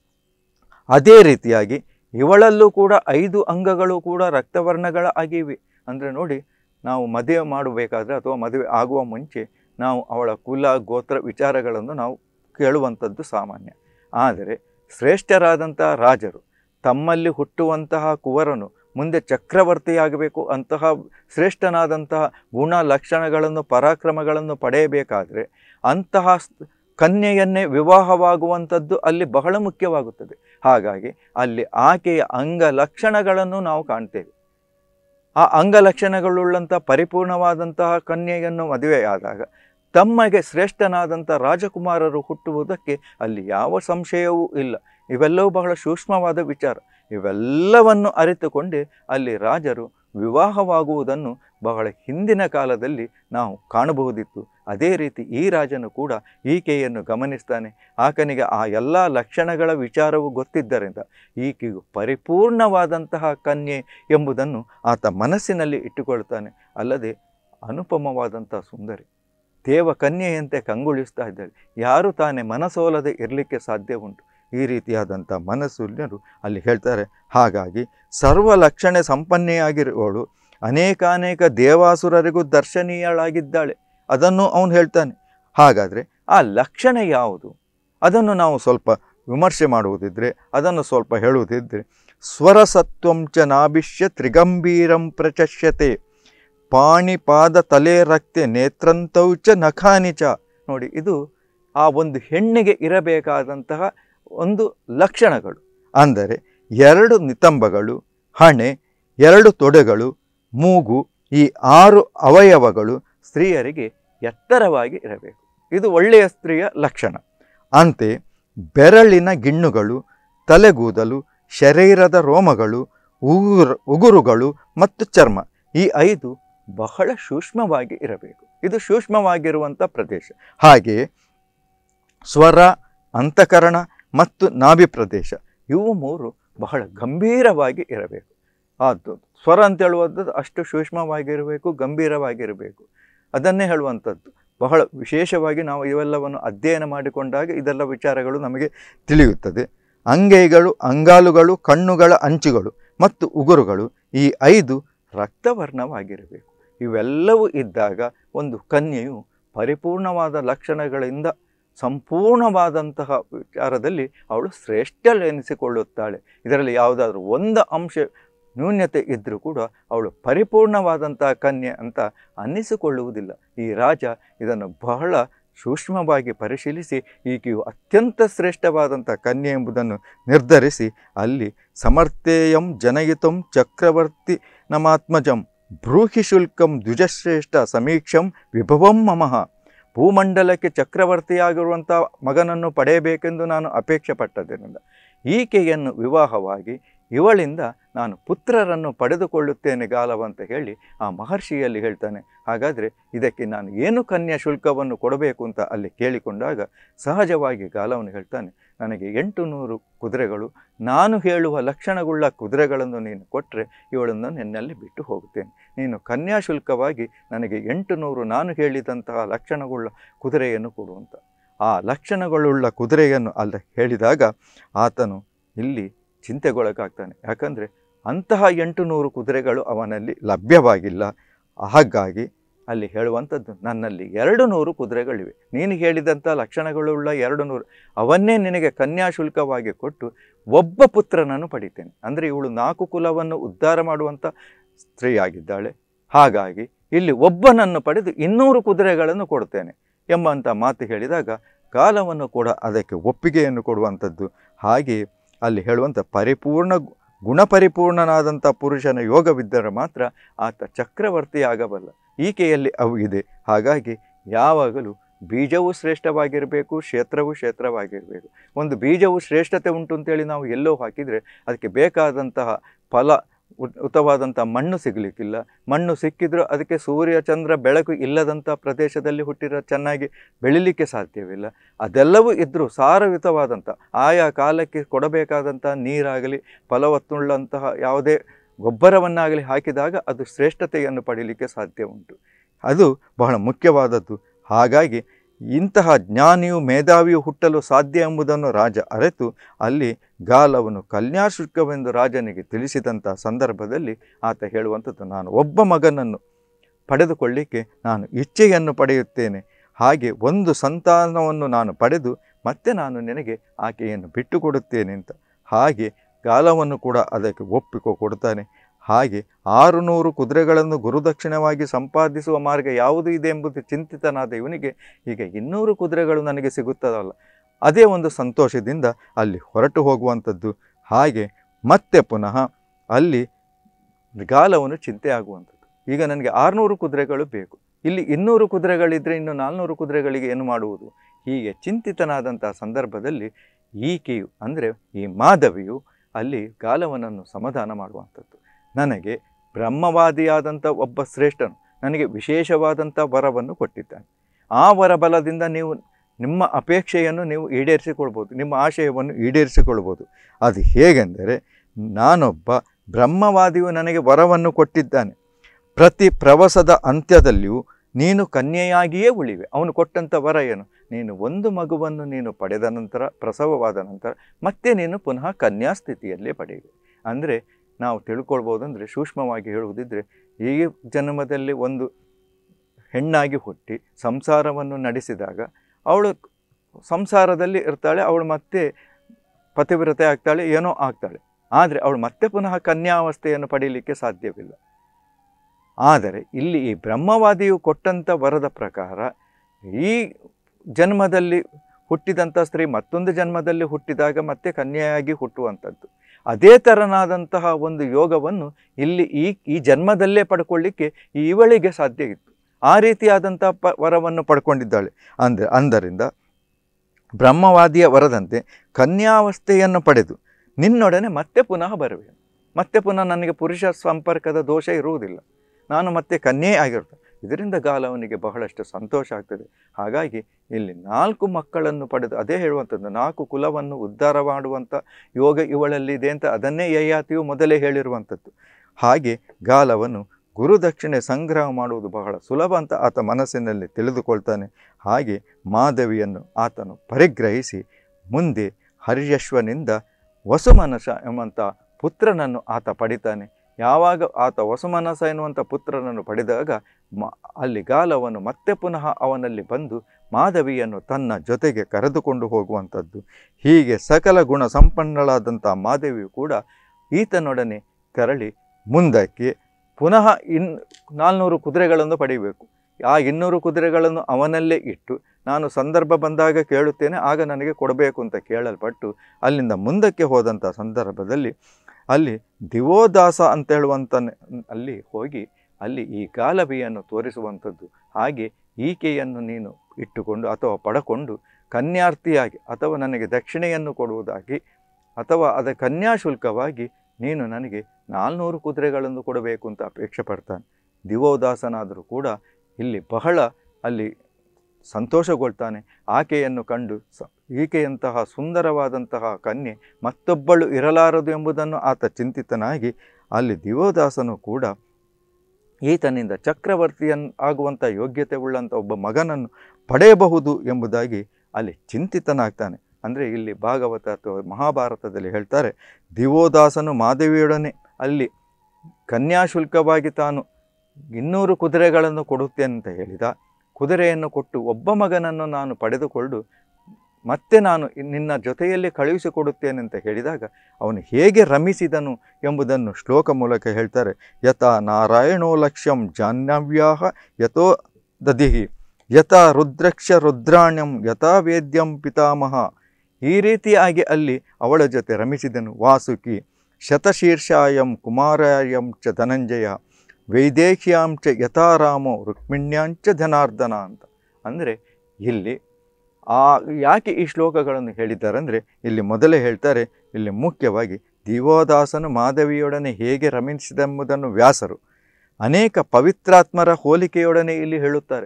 ಅದೇ ರೀತಿಯಾಗಿ ಇವಳಲ್ಲೂ ಕೂಡ ಐದು ಅಂಗಗಳು ಕೂಡ ರಕ್ತವರ್ಣಗಳ ಆಗಿವೆ ಅಂದರೆ ನೋಡಿ ನಾವು ಮದುವೆ ಮಾಡಬೇಕಾದ್ರೆ ಅಥವಾ ಮದುವೆ ಆಗುವ ಮುಂಚೆ ನಾವು ಅವಳ ಕುಲ ಗೋತ್ರ ವಿಚಾರಗಳನ್ನು ನಾವು ಕೇಳುವಂಥದ್ದು ಸಾಮಾನ್ಯ ಆದರೆ ಶ್ರೇಷ್ಠರಾದಂತಹ ರಾಜರು ತಮ್ಮಲ್ಲಿ ಹುಟ್ಟುವಂತಹ ಕುವರನು ಮುಂದೆ ಚಕ್ರವರ್ತಿಯಾಗಬೇಕು ಅಂತಹ ಶ್ರೇಷ್ಠನಾದಂತಹ ಗುಣ ಲಕ್ಷಣಗಳನ್ನು ಪರಾಕ್ರಮಗಳನ್ನು ಪಡೆಯಬೇಕಾದರೆ ಅಂತಹ ಸ್- ಕನ್ಯೆಯನ್ನೇ ವಿವಾಹವಾಗುವಂಥದ್ದು ಅಲ್ಲಿ ಬಹಳ ಮುಖ್ಯವಾಗುತ್ತದೆ ಹಾಗಾಗಿ ಅಲ್ಲಿ ಆಕೆಯ ಅಂಗ ಲಕ್ಷಣಗಳನ್ನು ನಾವು ಕಾಣ್ತೇವೆ ಆ ಅಂಗಲಕ್ಷಣಗಳುಳ್ಳಂಥ ಪರಿಪೂರ್ಣವಾದಂತಹ ಕನ್ಯೆಯನ್ನು ಮದುವೆಯಾದಾಗ ತಮ್ಮಗೆ ಶ್ರೇಷ್ಠನಾದಂಥ ರಾಜಕುಮಾರರು ಹುಟ್ಟುವುದಕ್ಕೆ ಅಲ್ಲಿ ಯಾವ ಸಂಶಯವೂ ಇಲ್ಲ ಇವೆಲ್ಲವೂ ಬಹಳ ಸೂಕ್ಷ್ಮವಾದ ವಿಚಾರ ಇವೆಲ್ಲವನ್ನು ಅರಿತುಕೊಂಡೇ ಅಲ್ಲಿ ರಾಜರು ವಿವಾಹವಾಗುವುದನ್ನು ಬಹಳ ಹಿಂದಿನ ಕಾಲದಲ್ಲಿ ನಾವು ಕಾಣಬಹುದಿತ್ತು ಅದೇ ರೀತಿ ಈ ರಾಜನು ಕೂಡ ಈಕೆಯನ್ನು ಗಮನಿಸ್ತಾನೆ ಆತನಿಗೆ ಆ ಎಲ್ಲ ಲಕ್ಷಣಗಳ ವಿಚಾರವು ಗೊತ್ತಿದ್ದರಿಂದ ಈಕೆಯು ಪರಿಪೂರ್ಣವಾದಂತಹ ಕನ್ಯೆ ಎಂಬುದನ್ನು ಆತ ಮನಸ್ಸಿನಲ್ಲಿ ಇಟ್ಟುಕೊಳ್ತಾನೆ ಅಲ್ಲದೆ ಅನುಪಮವಾದಂಥ ಸುಂದರಿ ದೇವ ಕನ್ಯೆಯಂತೆ ಕಂಗೊಳಿಸ್ತಾ ಇದ್ದಾಳೆ ಯಾರು ತಾನೇ ಮನಸೋಲದೆ ಇರಲಿಕ್ಕೆ ಸಾಧ್ಯ ಉಂಟು ಈ ರೀತಿಯಾದಂಥ ಮನಸ್ಸುಳ್ಯರು ಅಲ್ಲಿ ಹೇಳ್ತಾರೆ ಹಾಗಾಗಿ ಸರ್ವ ಲಕ್ಷಣೆ ಸಂಪನ್ನೆಯಾಗಿರುವವಳು ಅನೇಕಾನೇಕ ದೇವಾಸುರರಿಗೂ ದರ್ಶನೀಯಳಾಗಿದ್ದಾಳೆ ಅದನ್ನು ಅವನು ಹೇಳ್ತಾನೆ ಹಾಗಾದರೆ ಆ ಲಕ್ಷಣ ಯಾವುದು ಅದನ್ನು ನಾವು ಸ್ವಲ್ಪ ವಿಮರ್ಶೆ ಮಾಡುವುದಿದ್ರೆ ಅದನ್ನು ಸ್ವಲ್ಪ ಹೇಳುವುದಿದ್ರೆ ಸ್ವರಸತ್ವಂ ಚ ನಾಭಿಷ್ಯ ತ್ರಿಗಂಭೀರಂ ಪ್ರಚಶ್ಯತೆ ಪಾಣಿಪಾದ ತಲೆ ರಕ್ತೆ ನೇತ್ರಂತೌ ಚ ನಖಾನಿ ಚ ನೋಡಿ ಇದು ಆ ಒಂದು ಹೆಣ್ಣಿಗೆ ಇರಬೇಕಾದಂತಹ ಒಂದು ಲಕ್ಷಣಗಳು ಅಂದರೆ ಎರಡು ನಿತಂಬಗಳು ಹಣೆ ಎರಡು ತೊಡೆಗಳು ಮೂಗು ಈ ಆರು ಅವಯವಗಳು ಸ್ತ್ರೀಯರಿಗೆ ಎತ್ತರವಾಗಿ ಇರಬೇಕು ಇದು ಒಳ್ಳೆಯ ಸ್ತ್ರೀಯ ಲಕ್ಷಣ ಅಂತೆ ಬೆರಳಿನ ಗಿಣ್ಣುಗಳು ತಲೆಗೂದಲು ಶರೀರದ ರೋಮಗಳು ಉಗುರು ಉಗುರುಗಳು ಮತ್ತು ಚರ್ಮ ಈ ಐದು ಬಹಳ ಸೂಕ್ಷ್ಮವಾಗಿ ಇರಬೇಕು ಇದು ಸೂಕ್ಷ್ಮವಾಗಿರುವಂಥ ಪ್ರದೇಶ ಹಾಗೆಯೇ ಸ್ವರ ಅಂತಃಕರಣ ಮತ್ತು ನಾಭಿ ಪ್ರದೇಶ ಇವು ಮೂರು ಬಹಳ ಗಂಭೀರವಾಗಿ ಇರಬೇಕು ಅದು ಸ್ವರ ಅಂತ ಹೇಳುವಂಥದ್ದು ಅಷ್ಟು ಸೂಕ್ಷ್ಮವಾಗಿರಬೇಕು ಗಂಭೀರವಾಗಿರಬೇಕು ಅದನ್ನೇ ಹೇಳುವಂಥದ್ದು ಬಹಳ ವಿಶೇಷವಾಗಿ ನಾವು ಇವೆಲ್ಲವನ್ನು ಅಧ್ಯಯನ ಮಾಡಿಕೊಂಡಾಗ ಇದೆಲ್ಲ ವಿಚಾರಗಳು ನಮಗೆ ತಿಳಿಯುತ್ತದೆ ಅಂಗೈಗಳು ಅಂಗಾಲುಗಳು ಕಣ್ಣುಗಳ ಅಂಚುಗಳು ಮತ್ತು ಉಗುರುಗಳು ಈ ಐದು ರಕ್ತವರ್ಣವಾಗಿರಬೇಕು ಇವೆಲ್ಲವೂ ಇದ್ದಾಗ ಒಂದು ಕನ್ಯೆಯು ಪರಿಪೂರ್ಣವಾದ ಲಕ್ಷಣಗಳಿಂದ ಸಂಪೂರ್ಣವಾದಂತಹ ವಿಚಾರದಲ್ಲಿ ಅವಳು ಶ್ರೇಷ್ಠಳೆನಿಸಿಕೊಳ್ಳುತ್ತಾಳೆ ಇದರಲ್ಲಿ ಯಾವುದಾದ್ರೂ ಒಂದು ಅಂಶ ನ್ಯೂನ್ಯತೆ ಇದ್ದರೂ ಕೂಡ ಅವಳು ಪರಿಪೂರ್ಣವಾದಂತಹ ಕನ್ಯೆ ಅಂತ ಅನ್ನಿಸಿಕೊಳ್ಳುವುದಿಲ್ಲ ಈ ರಾಜ ಇದನ್ನು ಬಹಳ ಸೂಕ್ಷ್ಮವಾಗಿ ಪರಿಶೀಲಿಸಿ ಈಕೆಯು ಅತ್ಯಂತ ಶ್ರೇಷ್ಠವಾದಂಥ ಕನ್ಯೆ ಎಂಬುದನ್ನು ನಿರ್ಧರಿಸಿ ಅಲ್ಲಿ ಸಮರ್ಥೇಯಂ ಜನಯಿತಂ ಚಕ್ರವರ್ತಿ ನಮಾತ್ಮಜಂ ಬ್ರೂಹಿ ಶುಲ್ಕಂ ದ್ವಿಜಶ್ರೇಷ್ಠ ಸಮೀಕ್ಷಂ ವಿಭವಂ ಮಮಃ ಭೂಮಂಡಲಕ್ಕೆ ಚಕ್ರವರ್ತಿಯಾಗಿರುವಂಥ ಮಗನನ್ನು ಪಡೆಯಬೇಕೆಂದು ನಾನು ಅಪೇಕ್ಷೆ ಪಟ್ಟದ್ದರಿಂದ ಈಕೆಯನ್ನು ವಿವಾಹವಾಗಿ ಇವಳಿಂದ ನಾನು ಪುತ್ರರನ್ನು ಪಡೆದುಕೊಳ್ಳುತ್ತೇನೆ ಗಾಲವ ಅಂತ ಹೇಳಿ ಆ ಮಹರ್ಷಿಯಲ್ಲಿ ಹೇಳ್ತಾನೆ ಹಾಗಾದರೆ ಇದಕ್ಕೆ ನಾನು ಏನು ಕನ್ಯಾ ಶುಲ್ಕವನ್ನು ಕೊಡಬೇಕು ಅಂತ ಅಲ್ಲಿ ಕೇಳಿಕೊಂಡಾಗ ಸಹಜವಾಗಿ ಗಾಲವನು ಹೇಳ್ತಾನೆ ನನಗೆ ಎಂಟು ನೂರು ಕುದುರೆಗಳು ನಾನು ಹೇಳುವ ಲಕ್ಷಣಗುಳ್ಳ ಕುದುರೆಗಳನ್ನು ನೀನು ಕೊಟ್ಟರೆ ಇವಳನ್ನು ನಿನ್ನಲ್ಲಿ ಬಿಟ್ಟು ಹೋಗುತ್ತೇನೆ ನೀನು ಕನ್ಯಾಶುಲ್ಕವಾಗಿ ನನಗೆ ಎಂಟು ನೂರು ನಾನು ಹೇಳಿದಂತಹ ಲಕ್ಷಣಗುಳ್ಳ ಕುದುರೆಯನ್ನು ಕೊಡುವಂತ ಆ ಲಕ್ಷಣಗಳುಳ್ಳ ಕುದುರೆಯನ್ನು ಅಲ್ಲ ಹೇಳಿದಾಗ ಆತನು ಇಲ್ಲಿ ಚಿಂತೆಗೊಳಗಾಗ್ತಾನೆ ಯಾಕಂದರೆ ಅಂತಹ ಎಂಟು ನೂರು ಕುದುರೆಗಳು ಅವನಲ್ಲಿ ಲಭ್ಯವಾಗಿಲ್ಲ ಹಾಗಾಗಿ ಅಲ್ಲಿ ಹೇಳುವಂಥದ್ದು ನನ್ನಲ್ಲಿ ಎರಡು ನೂರು ಕುದುರೆಗಳಿವೆ ನೀನು ಹೇಳಿದಂಥ ಲಕ್ಷಣಗಳುಳ್ಳ ಎರಡು ನೂರು ಅವನ್ನೇ ನಿನಗೆ ಕನ್ಯಾಶುಲ್ಕವಾಗಿ ಕೊಟ್ಟು ಒಬ್ಬ ಪುತ್ರನನ್ನು ಪಡಿತೇನೆ ಅಂದರೆ ಇವಳು ನಾಲ್ಕು ಕುಲವನ್ನು ಉದ್ಧಾರ ಮಾಡುವಂಥ ಸ್ತ್ರೀಯಾಗಿದ್ದಾಳೆ ಹಾಗಾಗಿ ಇಲ್ಲಿ ಒಬ್ಬನನ್ನು ಪಡೆದು ಇನ್ನೂರು ಕುದುರೆಗಳನ್ನು ಕೊಡ್ತೇನೆ ಎಂಬಂಥ ಮಾತು ಹೇಳಿದಾಗ ಕಾಲವನ್ನು ಕೂಡ ಅದಕ್ಕೆ ಒಪ್ಪಿಗೆಯನ್ನು ಕೊಡುವಂಥದ್ದು ಹಾಗೆಯೇ ಅಲ್ಲಿ ಹೇಳುವಂಥ ಪರಿಪೂರ್ಣ ಗುಣಪರಿಪೂರ್ಣನಾದಂಥ ಪುರುಷನ ಯೋಗವಿದ್ದರೆ ಮಾತ್ರ ಆತ ಚಕ್ರವರ್ತಿಯಾಗಬಲ್ಲ ಈಕೆಯಲ್ಲಿ ಅವು ಇದೆ ಹಾಗಾಗಿ ಯಾವಾಗಲೂ ಬೀಜವು ಶ್ರೇಷ್ಠವಾಗಿರಬೇಕು ಕ್ಷೇತ್ರವು ಕ್ಷೇತ್ರವಾಗಿರಬೇಕು ಒಂದು ಬೀಜವು ಶ್ರೇಷ್ಠತೆ ಉಂಟು ಅಂತೇಳಿ ನಾವು ಎಲ್ಲೋ ಹಾಕಿದರೆ ಅದಕ್ಕೆ ಬೇಕಾದಂತಹ ಫಲ ಉತ್ತವಾದಂಥ ಮಣ್ಣು ಸಿಗಲಿಕ್ಕಿಲ್ಲ ಮಣ್ಣು ಸಿಕ್ಕಿದ್ರೂ ಅದಕ್ಕೆ ಸೂರ್ಯ ಚಂದ್ರ ಬೆಳಕು ಇಲ್ಲದಂಥ ಪ್ರದೇಶದಲ್ಲಿ ಹುಟ್ಟಿರೋ ಚೆನ್ನಾಗಿ ಬೆಳಿಲಿಕ್ಕೆ ಸಾಧ್ಯವಿಲ್ಲ ಅದೆಲ್ಲವೂ ಇದ್ದರೂ ಸಾರಯುತವಾದಂಥ ಆಯಾ ಕಾಲಕ್ಕೆ ಕೊಡಬೇಕಾದಂಥ ನೀರಾಗಲಿ ಫಲವತ್ತುಳ್ಳಂತಹ ಯಾವುದೇ ಗೊಬ್ಬರವನ್ನಾಗಲಿ ಹಾಕಿದಾಗ ಅದು ಶ್ರೇಷ್ಠತೆಯನ್ನು ಪಡೀಲಿಕ್ಕೆ ಸಾಧ್ಯ ಉಂಟು ಅದು ಬಹಳ ಮುಖ್ಯವಾದದ್ದು ಹಾಗಾಗಿ ಇಂತಹ ಜ್ಞಾನಿಯು ಮೇಧಾವಿಯು ಹುಟ್ಟಲು ಸಾಧ್ಯ ಎಂಬುದನ್ನು ರಾಜ ಅರಿತು ಅಲ್ಲಿ ಗಾಲವನ್ನು ಕಲ್ಯಾಶುಲ್ಕವೆಂದು ರಾಜನಿಗೆ ತಿಳಿಸಿದಂಥ ಸಂದರ್ಭದಲ್ಲಿ ಆತ ಹೇಳುವಂಥದ್ದು ನಾನು ಒಬ್ಬ ಮಗನನ್ನು ಪಡೆದುಕೊಳ್ಳಿಕ್ಕೆ ನಾನು ಇಚ್ಛೆಯನ್ನು ಪಡೆಯುತ್ತೇನೆ ಹಾಗೆ ಒಂದು ಸಂತಾನವನ್ನು ನಾನು ಪಡೆದು ಮತ್ತೆ ನಾನು ನಿನಗೆ ಆಕೆಯನ್ನು ಬಿಟ್ಟು ಕೊಡುತ್ತೇನೆ ಅಂತ ಹಾಗೆ ಗಾಲವನ್ನು ಕೂಡ ಅದಕ್ಕೆ ಒಪ್ಪಿಕೊ ಕೊಡ್ತಾನೆ ಹಾಗೆ ಆರು ನೂರು ಕುದುರೆಗಳನ್ನು ಗುರುದಕ್ಷಿಣವಾಗಿ ಸಂಪಾದಿಸುವ ಮಾರ್ಗ ಯಾವುದು ಇದೆ ಎಂಬುದು ಚಿಂತಿತನಾದ ಇವನಿಗೆ ಈಗ ಇನ್ನೂರು ಕುದುರೆಗಳು ನನಗೆ ಸಿಗುತ್ತದಲ್ಲ ಅದೇ ಒಂದು ಸಂತೋಷದಿಂದ ಅಲ್ಲಿ ಹೊರಟು ಹೋಗುವಂಥದ್ದು ಹಾಗೆ ಮತ್ತೆ ಪುನಃ ಅಲ್ಲಿ ಗಾಲವನ್ನು ಚಿಂತೆ ಆಗುವಂಥದ್ದು ಈಗ ನನಗೆ ಆರುನೂರು ಕುದುರೆಗಳು ಬೇಕು ಇಲ್ಲಿ ಇನ್ನೂರು ಕುದುರೆಗಳಿದ್ದರೆ ಇನ್ನು ನಾಲ್ನೂರು ಕುದುರೆಗಳಿಗೆ ಏನು ಮಾಡುವುದು ಹೀಗೆ ಚಿಂತಿತನಾದಂಥ ಸಂದರ್ಭದಲ್ಲಿ ಈಕೆಯು ಅಂದರೆ ಈ ಮಾಧವಿಯು ಅಲ್ಲಿ ಗಾಲವನನ್ನು ಸಮಾಧಾನ ಮಾಡುವಂಥದ್ದು ನನಗೆ ಬ್ರಹ್ಮವಾದಿಯಾದಂಥ ಒಬ್ಬ ಶ್ರೇಷ್ಠನು ನನಗೆ ವಿಶೇಷವಾದಂಥ ವರವನ್ನು ಕೊಟ್ಟಿದ್ದಾನೆ ಆ ವರ ಬಲದಿಂದ ನೀವು ನಿಮ್ಮ ಅಪೇಕ್ಷೆಯನ್ನು ನೀವು ಈಡೇರಿಸಿಕೊಳ್ಬೋದು ನಿಮ್ಮ ಆಶಯವನ್ನು ಈಡೇರಿಸಿಕೊಳ್ಬೋದು ಅದು ಹೇಗೆಂದರೆ ನಾನೊಬ್ಬ ಬ್ರಹ್ಮವಾದಿಯು ನನಗೆ ವರವನ್ನು ಕೊಟ್ಟಿದ್ದಾನೆ ಪ್ರತಿ ಪ್ರವಾಸದ ಅಂತ್ಯದಲ್ಲಿಯೂ ನೀನು ಕನ್ಯೆಯಾಗಿಯೇ ಉಳಿವೆ ಅವನು ಕೊಟ್ಟಂಥ ವರ ಏನು ನೀನು ಒಂದು ಮಗುವನ್ನು ನೀನು ಪಡೆದ ನಂತರ ಪ್ರಸವವಾದ ನಂತರ ಮತ್ತೆ ನೀನು ಪುನಃ ಕನ್ಯಾ ಸ್ಥಿತಿಯಲ್ಲೇ ಪಡೆಯುವೆ ಅಂದರೆ ನಾವು ತಿಳ್ಕೊಳ್ಬೋದು ಅಂದರೆ ಸೂಕ್ಷ್ಮವಾಗಿ ಹೇಳುವುದಿದ್ದರೆ ಈ ಜನ್ಮದಲ್ಲಿ ಒಂದು ಹೆಣ್ಣಾಗಿ ಹುಟ್ಟಿ ಸಂಸಾರವನ್ನು ನಡೆಸಿದಾಗ ಅವಳು ಸಂಸಾರದಲ್ಲಿ ಇರ್ತಾಳೆ ಅವಳು ಮತ್ತೆ ಪತಿವ್ರತೆ ಆಗ್ತಾಳೆ ಏನೋ ಆಗ್ತಾಳೆ ಆದರೆ ಅವಳು ಮತ್ತೆ ಪುನಃ ಕನ್ಯಾವಸ್ಥೆಯನ್ನು ಪಡೀಲಿಕ್ಕೆ ಸಾಧ್ಯವಿಲ್ಲ ಆದರೆ ಇಲ್ಲಿ ಈ ಬ್ರಹ್ಮವಾದಿಯು ಕೊಟ್ಟಂಥ ವರದ ಪ್ರಕಾರ ಈ ಜನ್ಮದಲ್ಲಿ ಹುಟ್ಟಿದಂಥ ಸ್ತ್ರೀ ಮತ್ತೊಂದು ಜನ್ಮದಲ್ಲಿ ಹುಟ್ಟಿದಾಗ ಮತ್ತೆ ಕನ್ಯೆಯಾಗಿ ಹುಟ್ಟುವಂಥದ್ದು ಅದೇ ಥರನಾದಂತಹ ಒಂದು ಯೋಗವನ್ನು ಇಲ್ಲಿ ಈ ಈ ಜನ್ಮದಲ್ಲೇ ಪಡ್ಕೊಳ್ಳಿಕ್ಕೆ ಈ ಇವಳಿಗೆ ಸಾಧ್ಯ ಇತ್ತು ಆ ರೀತಿಯಾದಂಥ ಪ ವರವನ್ನು ಪಡ್ಕೊಂಡಿದ್ದಾಳೆ ಅಂದರೆ ಆದ್ದರಿಂದ ಬ್ರಹ್ಮವಾದಿಯ ವರದಂತೆ ಕನ್ಯಾವಸ್ಥೆಯನ್ನು ಪಡೆದು ನಿನ್ನೊಡನೆ ಮತ್ತೆ ಪುನಃ ಬರುವೆ ಮತ್ತೆ ಪುನಃ ನನಗೆ ಪುರುಷ ಸಂಪರ್ಕದ ದೋಷ ಇರುವುದಿಲ್ಲ ನಾನು ಮತ್ತೆ ಕನ್ಯೆ ಆಗಿರ್ತೇನೆ ಇದರಿಂದ ಗಾಲವನಿಗೆ ಬಹಳಷ್ಟು ಸಂತೋಷ ಆಗ್ತದೆ ಹಾಗಾಗಿ ಇಲ್ಲಿ ನಾಲ್ಕು ಮಕ್ಕಳನ್ನು ಪಡೆದು ಅದೇ ಹೇಳುವಂಥದ್ದು ನಾಲ್ಕು ಕುಲವನ್ನು ಉದ್ಧಾರ ಮಾಡುವಂಥ ಯೋಗ ಇವಳಲ್ಲಿದೆ ಅಂತ ಅದನ್ನೇ ಯಯಾತಿಯು ಮೊದಲೇ ಹೇಳಿರುವಂಥದ್ದು ಹಾಗೆ ಗಾಲವನು ಗುರುದಕ್ಷಿಣೆ ಸಂಗ್ರಹ ಮಾಡುವುದು ಬಹಳ ಸುಲಭ ಅಂತ ಆತ ಮನಸ್ಸಿನಲ್ಲಿ ತಿಳಿದುಕೊಳ್ತಾನೆ ಹಾಗೆ ಮಾಧವಿಯನ್ನು ಆತನು ಪರಿಗ್ರಹಿಸಿ ಮುಂದೆ ಹರ್ಯಶ್ವನಿಂದ ವಸುಮನಸ ಎಂಬಂಥ ಪುತ್ರನನ್ನು ಆತ ಪಡಿತಾನೆ ಯಾವಾಗ ಆತ ವಸುಮನಸ ಎನ್ನುವಂಥ ಪುತ್ರನನ್ನು ಪಡೆದಾಗ ಮ ಅಲ್ಲಿ ಗಾಲವನು ಮತ್ತೆ ಪುನಃ ಅವನಲ್ಲಿ ಬಂದು ಮಾಧವಿಯನ್ನು ತನ್ನ ಜೊತೆಗೆ ಕರೆದುಕೊಂಡು ಹೋಗುವಂಥದ್ದು ಹೀಗೆ ಸಕಲ ಗುಣ ಸಂಪನ್ನಳಾದಂಥ ಮಾಧವಿಯು ಕೂಡ ಈತನೊಡನೆ ತೆರಳಿ ಮುಂದಕ್ಕೆ ಪುನಃ ಇನ್ ನಾಲ್ನೂರು ಕುದುರೆಗಳನ್ನು ಪಡೆಯಬೇಕು ಆ ಇನ್ನೂರು ಕುದುರೆಗಳನ್ನು ಅವನಲ್ಲೇ ಇಟ್ಟು ನಾನು ಸಂದರ್ಭ ಬಂದಾಗ ಕೇಳುತ್ತೇನೆ ಆಗ ನನಗೆ ಕೊಡಬೇಕು ಅಂತ ಕೇಳಲ್ಪಟ್ಟು ಅಲ್ಲಿಂದ ಮುಂದಕ್ಕೆ ಹೋದಂಥ ಸಂದರ್ಭದಲ್ಲಿ ಅಲ್ಲಿ ದಿವೋದಾಸ ಅಂತ ಹೇಳುವಂಥ ಅಲ್ಲಿ ಹೋಗಿ ಅಲ್ಲಿ ಈ ಗಾಲವಿಯನ್ನು ತೋರಿಸುವಂಥದ್ದು ಹಾಗೆ ಈಕೆಯನ್ನು ನೀನು ಇಟ್ಟುಕೊಂಡು ಅಥವಾ ಪಡಕೊಂಡು ಕನ್ಯಾರ್ಥಿಯಾಗಿ ಅಥವಾ ನನಗೆ ದಕ್ಷಿಣೆಯನ್ನು ಕೊಡುವುದಾಗಿ ಅಥವಾ ಅದ ಕನ್ಯಾಶುಲ್ಕವಾಗಿ ನೀನು ನನಗೆ ನಾಲ್ನೂರು ಕುದುರೆಗಳನ್ನು ಕೊಡಬೇಕು ಅಂತ ಅಪೇಕ್ಷೆ ಪಡ್ತಾನೆ ದಿವೋದಾಸನಾದರೂ ಕೂಡ ಇಲ್ಲಿ ಬಹಳ ಅಲ್ಲಿ ಸಂತೋಷಗೊಳ್ತಾನೆ ಆಕೆಯನ್ನು ಕಂಡು ಸ ಈಕೆಯಂತಹ ಸುಂದರವಾದಂತಹ ಕನ್ಯೆ ಮತ್ತೊಬ್ಬಳು ಇರಲಾರದು ಎಂಬುದನ್ನು ಆತ ಚಿಂತಿತನಾಗಿ ಅಲ್ಲಿ ದಿವೋದಾಸನು ಕೂಡ ಈತನಿಂದ ಚಕ್ರವರ್ತಿಯನ್ ಆಗುವಂಥ ಯೋಗ್ಯತೆ ಉಳ್ಳಂಥ ಒಬ್ಬ ಮಗನನ್ನು ಪಡೆಯಬಹುದು ಎಂಬುದಾಗಿ ಅಲ್ಲಿ ಚಿಂತಿತನಾಗ್ತಾನೆ ಅಂದರೆ ಇಲ್ಲಿ ಭಾಗವತ ಅಥವಾ ಮಹಾಭಾರತದಲ್ಲಿ ಹೇಳ್ತಾರೆ ದಿವೋದಾಸನು ಮಾಧವಿಯೊಡನೆ ಅಲ್ಲಿ ಕನ್ಯಾಶುಲ್ಕವಾಗಿ ತಾನು ಇನ್ನೂರು ಕುದುರೆಗಳನ್ನು ಕೊಡುತ್ತೇನೆ ಅಂತ ಹೇಳಿದ ಕುದುರೆಯನ್ನು ಕೊಟ್ಟು ಒಬ್ಬ ಮಗನನ್ನು ನಾನು ಪಡೆದುಕೊಂಡು ಮತ್ತೆ ನಾನು ನಿನ್ನ ಜೊತೆಯಲ್ಲಿ ಕಳುಹಿಸಿಕೊಡುತ್ತೇನೆ ಅಂತ ಹೇಳಿದಾಗ ಅವನು ಹೇಗೆ ರಮಿಸಿದನು ಎಂಬುದನ್ನು ಶ್ಲೋಕ ಮೂಲಕ ಹೇಳ್ತಾರೆ ಯಥಾ ನಾರಾಯಣೋ ಲಕ್ಷ್ಯಂ ಜಾಹ್ನವ್ಯಾಹ ಯಥೋ ದದಿಹಿ ಯಥಾ ರುದ್ರಕ್ಷ ರುದ್ರಾಣ್ಯಂ ಯಥಾ ವೇದ್ಯಂ ಪಿತಾಮಹ ಈ ರೀತಿಯಾಗಿ ಅಲ್ಲಿ ಅವಳ ಜೊತೆ ರಮಿಸಿದನು ವಾಸುಕಿ ಶತಶೀರ್ಷಾಯಂ ಕುಮಾರಾಯಂ ಚ ಧನಂಜಯ ವೈದೇಹ್ಯಾಂ ಚ ಯಥಾರಾಮೋ ರುಕ್ಮಿಣ್ಯಾಂಚ ಧನಾರ್ದನ ಅಂತ ಅಂದರೆ ಇಲ್ಲಿ ಆ ಯಾಕೆ ಈ ಶ್ಲೋಕಗಳನ್ನು ಹೇಳಿದ್ದಾರೆ ಅಂದರೆ ಇಲ್ಲಿ ಮೊದಲೇ ಹೇಳ್ತಾರೆ ಇಲ್ಲಿ ಮುಖ್ಯವಾಗಿ ದಿವೋದಾಸನು ಮಾಧವಿಯೊಡನೆ ಹೇಗೆ ರಮಿಸಿದೆಂಬುದನ್ನು ವ್ಯಾಸರು ಅನೇಕ ಪವಿತ್ರಾತ್ಮರ ಹೋಲಿಕೆಯೊಡನೆ ಇಲ್ಲಿ ಹೇಳುತ್ತಾರೆ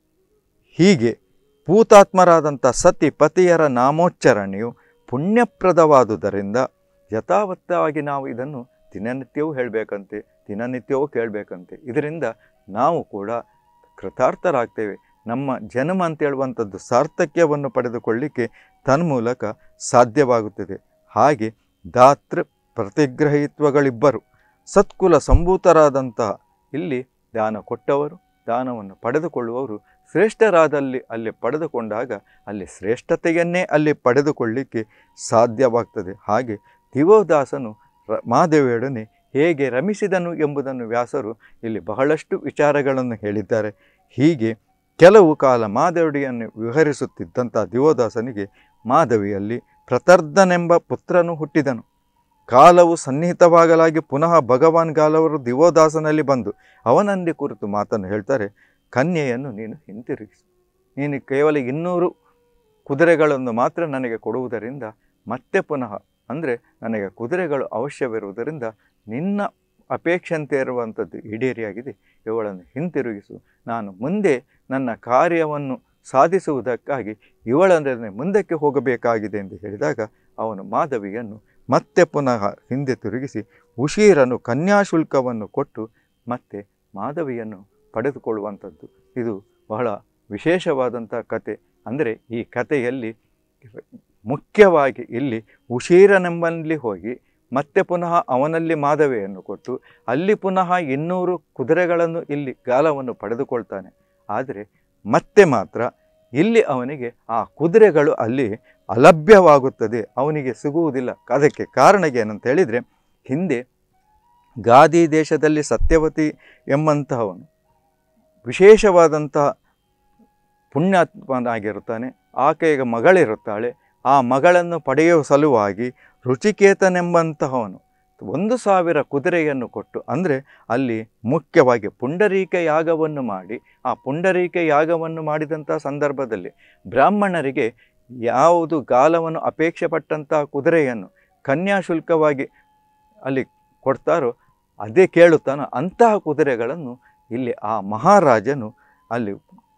ಹೀಗೆ ಭೂತಾತ್ಮರಾದಂಥ ಸತಿ ಪತಿಯರ ನಾಮೋಚ್ಚರಣೆಯು ಪುಣ್ಯಪ್ರದವಾದುದರಿಂದ ಯಥಾವತ್ತವಾಗಿ ನಾವು ಇದನ್ನು ದಿನನಿತ್ಯವೂ ಹೇಳಬೇಕಂತೆ ದಿನನಿತ್ಯವೂ ಕೇಳಬೇಕಂತೆ ಇದರಿಂದ ನಾವು ಕೂಡ ಕೃತಾರ್ಥರಾಗ್ತೇವೆ ನಮ್ಮ ಜನ್ಮ ಅಂತ ಹೇಳುವಂಥದ್ದು ಸಾರ್ಥಕ್ಯವನ್ನು ಪಡೆದುಕೊಳ್ಳಿಕ್ಕೆ ತನ್ಮೂಲಕ ಸಾಧ್ಯವಾಗುತ್ತದೆ ಹಾಗೆ ದಾತೃ ಪ್ರತಿಗ್ರಹಿತ್ವಗಳಿಬ್ಬರು ಸತ್ಕುಲ ಸಂಭೂತರಾದಂತಹ ಇಲ್ಲಿ ದಾನ ಕೊಟ್ಟವರು ದಾನವನ್ನು ಪಡೆದುಕೊಳ್ಳುವವರು ಶ್ರೇಷ್ಠರಾದಲ್ಲಿ ಅಲ್ಲಿ ಪಡೆದುಕೊಂಡಾಗ ಅಲ್ಲಿ ಶ್ರೇಷ್ಠತೆಯನ್ನೇ ಅಲ್ಲಿ ಪಡೆದುಕೊಳ್ಳಿಕ್ಕೆ ಸಾಧ್ಯವಾಗ್ತದೆ ಹಾಗೆ ದಿವೋದಾಸನು ರ ಮಾದೇವಿಯೊಡನೆ ಹೇಗೆ ರಮಿಸಿದನು ಎಂಬುದನ್ನು ವ್ಯಾಸರು ಇಲ್ಲಿ ಬಹಳಷ್ಟು ವಿಚಾರಗಳನ್ನು ಹೇಳಿದ್ದಾರೆ ಹೀಗೆ ಕೆಲವು ಕಾಲ ಮಾಧವಿಯನ್ನು ವಿಹರಿಸುತ್ತಿದ್ದಂಥ ದಿವೋದಾಸನಿಗೆ ಮಾಧವಿಯಲ್ಲಿ ಪ್ರತರ್ಧನೆಂಬ ಪುತ್ರನು ಹುಟ್ಟಿದನು ಕಾಲವು ಸನ್ನಿಹಿತವಾಗಲಾಗಿ ಪುನಃ ಭಗವಾನ್ ಗಾಲವರು ದಿವೋದಾಸನಲ್ಲಿ ಬಂದು ಅವನನ್ನೇ ಕುರಿತು ಮಾತನ್ನು ಹೇಳ್ತಾರೆ ಕನ್ಯೆಯನ್ನು ನೀನು ಹಿಂತಿರುಗಿಸು ನೀನು ಕೇವಲ ಇನ್ನೂರು ಕುದುರೆಗಳನ್ನು ಮಾತ್ರ ನನಗೆ ಕೊಡುವುದರಿಂದ ಮತ್ತೆ ಪುನಃ ಅಂದರೆ ನನಗೆ ಕುದುರೆಗಳು ಅವಶ್ಯವಿರುವುದರಿಂದ ನಿನ್ನ ಅಪೇಕ್ಷಂತೆ ಇರುವಂಥದ್ದು ಈಡೇರಿಯಾಗಿದೆ ಇವಳನ್ನು ಹಿಂತಿರುಗಿಸು ನಾನು ಮುಂದೆ ನನ್ನ ಕಾರ್ಯವನ್ನು ಸಾಧಿಸುವುದಕ್ಕಾಗಿ ಇವಳನ್ನೇ ಮುಂದಕ್ಕೆ ಹೋಗಬೇಕಾಗಿದೆ ಎಂದು ಹೇಳಿದಾಗ ಅವನು ಮಾಧವಿಯನ್ನು ಮತ್ತೆ ಪುನಃ ಹಿಂದೆ ತಿರುಗಿಸಿ ಉಶೀರನು ಕನ್ಯಾಶುಲ್ಕವನ್ನು ಕೊಟ್ಟು ಮತ್ತೆ ಮಾಧವಿಯನ್ನು ಪಡೆದುಕೊಳ್ಳುವಂಥದ್ದು ಇದು ಬಹಳ ವಿಶೇಷವಾದಂಥ ಕತೆ ಅಂದರೆ ಈ ಕಥೆಯಲ್ಲಿ ಮುಖ್ಯವಾಗಿ ಇಲ್ಲಿ ಉಶೀರನೆಂಬಲ್ಲಿ ಹೋಗಿ ಮತ್ತೆ ಪುನಃ ಅವನಲ್ಲಿ ಮಾಧವಿಯನ್ನು ಕೊಟ್ಟು ಅಲ್ಲಿ ಪುನಃ ಇನ್ನೂರು ಕುದುರೆಗಳನ್ನು ಇಲ್ಲಿ ಗಾಲವನ್ನು ಪಡೆದುಕೊಳ್ತಾನೆ ಆದರೆ ಮತ್ತೆ ಮಾತ್ರ ಇಲ್ಲಿ ಅವನಿಗೆ ಆ ಕುದುರೆಗಳು ಅಲ್ಲಿ ಅಲಭ್ಯವಾಗುತ್ತದೆ ಅವನಿಗೆ ಸಿಗುವುದಿಲ್ಲ ಅದಕ್ಕೆ ಕಾರಣ ಏನಂತ ಹೇಳಿದರೆ ಹಿಂದೆ ಗಾದಿ ದೇಶದಲ್ಲಿ ಸತ್ಯವತಿ ಎಂಬಂತಹವನು ವಿಶೇಷವಾದಂತಹ ಪುಣ್ಯಾತ್ಮನಾಗಿರುತ್ತಾನೆ ಆಕೆಗೆ ಮಗಳಿರುತ್ತಾಳೆ ಆ ಮಗಳನ್ನು ಪಡೆಯುವ ಸಲುವಾಗಿ ರುಚಿಕೇತನೆಂಬಂತಹವನು ಒಂದು ಸಾವಿರ ಕುದುರೆಯನ್ನು ಕೊಟ್ಟು ಅಂದರೆ ಅಲ್ಲಿ ಮುಖ್ಯವಾಗಿ ಪುಂಡರೀಕ ಯಾಗವನ್ನು ಮಾಡಿ ಆ ಪುಂಡರೀಕ ಯಾಗವನ್ನು ಮಾಡಿದಂಥ ಸಂದರ್ಭದಲ್ಲಿ ಬ್ರಾಹ್ಮಣರಿಗೆ ಯಾವುದು ಗಾಲವನ್ನು ಅಪೇಕ್ಷೆ ಪಟ್ಟಂತಹ ಕುದುರೆಯನ್ನು ಕನ್ಯಾಶುಲ್ಕವಾಗಿ ಅಲ್ಲಿ ಕೊಡ್ತಾರೋ ಅದೇ ಕೇಳುತ್ತಾನೋ ಅಂತಹ ಕುದುರೆಗಳನ್ನು ಇಲ್ಲಿ ಆ ಮಹಾರಾಜನು ಅಲ್ಲಿ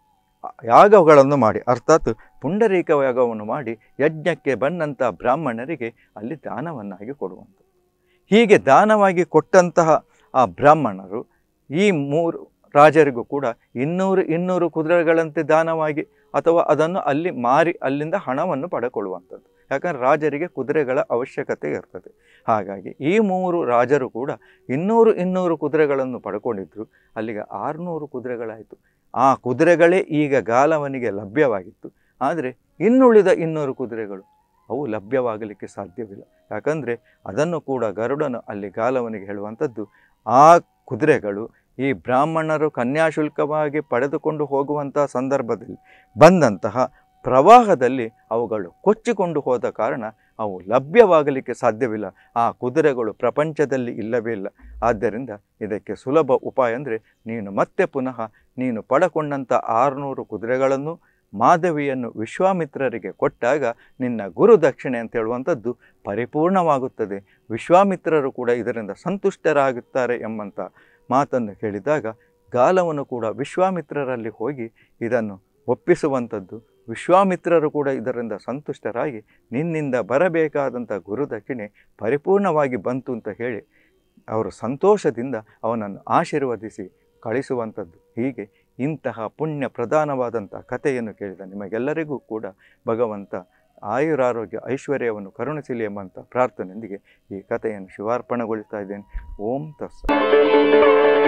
ಯಾಗಗಳನ್ನು ಮಾಡಿ ಅರ್ಥಾತ್ ಪುಂಡರೀಕ ಯಾಗವನ್ನು ಮಾಡಿ ಯಜ್ಞಕ್ಕೆ ಬಂದಂಥ ಬ್ರಾಹ್ಮಣರಿಗೆ ಅಲ್ಲಿ ದಾನವನ್ನಾಗಿ ಕೊಡುವಂಥದ್ದು ಹೀಗೆ ದಾನವಾಗಿ ಕೊಟ್ಟಂತಹ ಆ ಬ್ರಾಹ್ಮಣರು ಈ ಮೂರು ರಾಜರಿಗೂ ಕೂಡ ಇನ್ನೂರು ಇನ್ನೂರು ಕುದುರೆಗಳಂತೆ ದಾನವಾಗಿ ಅಥವಾ ಅದನ್ನು ಅಲ್ಲಿ ಮಾರಿ ಅಲ್ಲಿಂದ ಹಣವನ್ನು ಪಡೆಕೊಳ್ಳುವಂಥದ್ದು ಯಾಕಂದರೆ ರಾಜರಿಗೆ ಕುದುರೆಗಳ ಅವಶ್ಯಕತೆ ಇರ್ತದೆ ಹಾಗಾಗಿ ಈ ಮೂರು ರಾಜರು ಕೂಡ ಇನ್ನೂರು ಇನ್ನೂರು ಕುದುರೆಗಳನ್ನು ಪಡ್ಕೊಂಡಿದ್ರು ಅಲ್ಲಿಗೆ ಆರುನೂರು ಕುದುರೆಗಳಾಯಿತು ಆ ಕುದುರೆಗಳೇ ಈಗ ಗಾಲವನಿಗೆ ಲಭ್ಯವಾಗಿತ್ತು ಆದರೆ ಇನ್ನುಳಿದ ಇನ್ನೂರು ಕುದುರೆಗಳು ಅವು ಲಭ್ಯವಾಗಲಿಕ್ಕೆ ಸಾಧ್ಯವಿಲ್ಲ ಯಾಕಂದರೆ ಅದನ್ನು ಕೂಡ ಗರುಡನು ಅಲ್ಲಿ ಗಾಲವನಿಗೆ ಹೇಳುವಂಥದ್ದು ಆ ಕುದುರೆಗಳು ಈ ಬ್ರಾಹ್ಮಣರು ಕನ್ಯಾಶುಲ್ಕವಾಗಿ ಪಡೆದುಕೊಂಡು ಹೋಗುವಂಥ ಸಂದರ್ಭದಲ್ಲಿ ಬಂದಂತಹ ಪ್ರವಾಹದಲ್ಲಿ ಅವುಗಳು ಕೊಚ್ಚಿಕೊಂಡು ಹೋದ ಕಾರಣ ಅವು ಲಭ್ಯವಾಗಲಿಕ್ಕೆ ಸಾಧ್ಯವಿಲ್ಲ ಆ ಕುದುರೆಗಳು ಪ್ರಪಂಚದಲ್ಲಿ ಇಲ್ಲವೇ ಇಲ್ಲ ಆದ್ದರಿಂದ ಇದಕ್ಕೆ ಸುಲಭ ಉಪಾಯ ಅಂದರೆ ನೀನು ಮತ್ತೆ ಪುನಃ ನೀನು ಪಡಕೊಂಡಂಥ ಆರುನೂರು ಕುದುರೆಗಳನ್ನು ಮಾಧವಿಯನ್ನು ವಿಶ್ವಾಮಿತ್ರರಿಗೆ ಕೊಟ್ಟಾಗ ನಿನ್ನ ಗುರು ದಕ್ಷಿಣೆ ಅಂತ ಹೇಳುವಂಥದ್ದು ಪರಿಪೂರ್ಣವಾಗುತ್ತದೆ ವಿಶ್ವಾಮಿತ್ರರು ಕೂಡ ಇದರಿಂದ ಸಂತುಷ್ಟರಾಗುತ್ತಾರೆ ಎಂಬಂಥ ಮಾತನ್ನು ಕೇಳಿದಾಗ ಗಾಲವನ್ನು ಕೂಡ ವಿಶ್ವಾಮಿತ್ರರಲ್ಲಿ ಹೋಗಿ ಇದನ್ನು ಒಪ್ಪಿಸುವಂಥದ್ದು ವಿಶ್ವಾಮಿತ್ರರು ಕೂಡ ಇದರಿಂದ ಸಂತುಷ್ಟರಾಗಿ ನಿನ್ನಿಂದ ಬರಬೇಕಾದಂಥ ಗುರು ದಕ್ಷಿಣೆ ಪರಿಪೂರ್ಣವಾಗಿ ಬಂತು ಅಂತ ಹೇಳಿ ಅವರು ಸಂತೋಷದಿಂದ ಅವನನ್ನು ಆಶೀರ್ವದಿಸಿ ಕಳಿಸುವಂಥದ್ದು ಹೀಗೆ ಇಂತಹ ಪುಣ್ಯ ಪ್ರಧಾನವಾದಂಥ ಕಥೆಯನ್ನು ಕೇಳಿದ ನಿಮಗೆಲ್ಲರಿಗೂ ಕೂಡ ಭಗವಂತ ಆಯುರಾರೋಗ್ಯ ಐಶ್ವರ್ಯವನ್ನು ಕರುಣಿಸಲಿ ಎಂಬಂಥ ಪ್ರಾರ್ಥನೆಯೊಂದಿಗೆ ಈ ಕಥೆಯನ್ನು ಶಿವಾರ್ಪಣೆಗೊಳಿಸ್ತಾ ಇದ್ದೇನೆ ಓಂ ತಸ್ಸ